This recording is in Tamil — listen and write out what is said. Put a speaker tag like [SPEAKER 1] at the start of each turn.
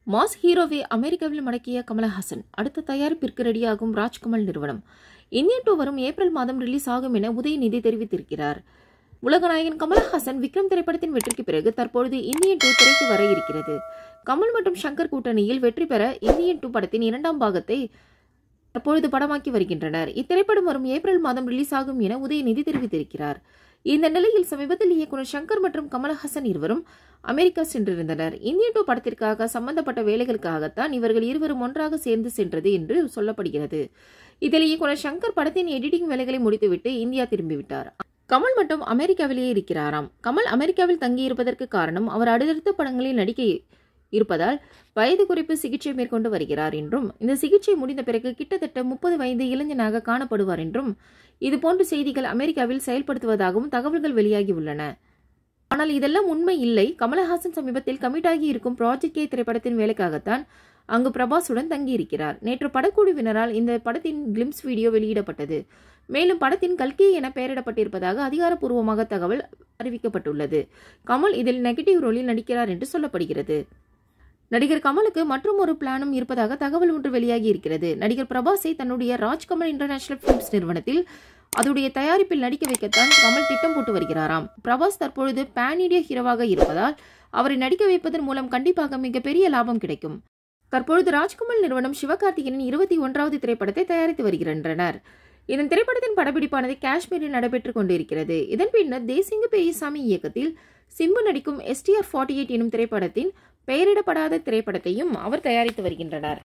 [SPEAKER 1] மாஸ் ஹீரோவை அமெரிக்காவில் மடக்கிய கமலஹாசன் அடுத்த தயாரிப்பிற்கு ரெடியாகும் ராஜ்கமல் நிறுவனம் இந்தியன் டூ வரும் ஏப்ரல் மாதம் ரிலீஸ் ஆகும் என உதயநிதி தெரிவித்திருக்கிறார் உலகநாயகன் கமலஹாசன் விக்ரம் திரைப்படத்தின் வெற்றிக்கு பிறகு தற்பொழுது இந்தியன் டூ திரைக்கு வர இருக்கிறது கமல் மற்றும் ஷங்கர் கூட்டணியில் வெற்றி பெற இந்தியன் டூ படத்தின் இரண்டாம் பாகத்தை தற்பொழுது படமாக்கி வருகின்றனர் இத்திரைப்படம் வரும் ஏப்ரல் மாதம் ரிலீஸ் ஆகும் என உதயநிதி தெரிவித்திருக்கிறார் இந்த நிலையில் சமீபத்தில் இயக்குனர் சங்கர் மற்றும் கமலஹாசன் இருவரும் அமெரிக்கா சென்றிருந்தனர் இந்தியன் டூ படத்திற்காக சம்பந்தப்பட்ட வேலைகளுக்காகத்தான் இவர்கள் இருவரும் ஒன்றாக சேர்ந்து சென்றது என்று சொல்லப்படுகிறது இதில் இயக்குனர் சங்கர் படத்தின் எடிட்டிங் வேலைகளை முடித்துவிட்டு இந்தியா திரும்பிவிட்டார் கமல் மட்டும் அமெரிக்காவிலேயே இருக்கிறாராம் கமல் அமெரிக்காவில் தங்கியிருப்பதற்கு காரணம் அவர் அடுத்தடுத்த படங்களில் நடிக்க இருப்பதால் வயது குறிப்பு சிகிச்சை மேற்கொண்டு வருகிறார் என்றும் இந்த சிகிச்சை முடிந்த பிறகு கிட்டத்தட்ட முப்பது வயது இளைஞனாக காணப்படுவார் என்றும் இதுபோன்ற செய்திகள் அமெரிக்காவில் செயல்படுத்துவதாகவும் தகவல்கள் வெளியாகியுள்ளன ஆனால் இதெல்லாம் உண்மை இல்லை கமலஹாசன் சமீபத்தில் கமிட்டாகி இருக்கும் ப்ராஜெக்ட் கே திரைப்படத்தின் வேலைக்காகத்தான் அங்கு பிரபாஸுடன் தங்கியிருக்கிறார் நேற்று படக்குழுவினரால் இந்த படத்தின் கிளிம்ஸ் வீடியோ வெளியிடப்பட்டது மேலும் படத்தின் கல்கி என பெயரிடப்பட்டிருப்பதாக அதிகாரப்பூர்வமாக தகவல் அறிவிக்கப்பட்டுள்ளது கமல் இதில் நெகட்டிவ் ரோலில் நடிக்கிறார் என்று சொல்லப்படுகிறது நடிகர் கமலுக்கு மற்றும் ஒரு பிளானும் இருப்பதாக தகவல் ஒன்று வெளியாகி இருக்கிறது நடிகர் பிரபாஸை தன்னுடைய ராஜ்கமல் இன்டர்நேஷனல் பிலிம்ஸ் நிறுவனத்தில் அதோடைய தயாரிப்பில் நடிக்க வைக்கத்தான் கமல் திட்டம் போட்டு வருகிறாராம் பிரபாஸ் தற்பொழுது பேன் இண்டியா ஹீரோவாக இருப்பதால் அவரை நடிக்க வைப்பதன் மூலம் கண்டிப்பாக மிகப்பெரிய லாபம் கிடைக்கும் தற்பொழுது ராஜ்கமல் நிறுவனம் சிவகார்த்திகேயனின் இருபத்தி ஒன்றாவது திரைப்படத்தை தயாரித்து வருகின்றனர் இதன் திரைப்படத்தின் படப்பிடிப்பானது காஷ்மீரில் நடைபெற்றுக் கொண்டிருக்கிறது இதன் பின்னர் தேசிங்க பெரியசாமி இயக்கத்தில் சிம்பு நடிக்கும் எஸ்டிஆர் ஃபார்ட்டி எயிட் எனும் திரைப்படத்தின் பெயரிடப்படாத திரைப்படத்தையும் அவர் தயாரித்து வருகின்றனர்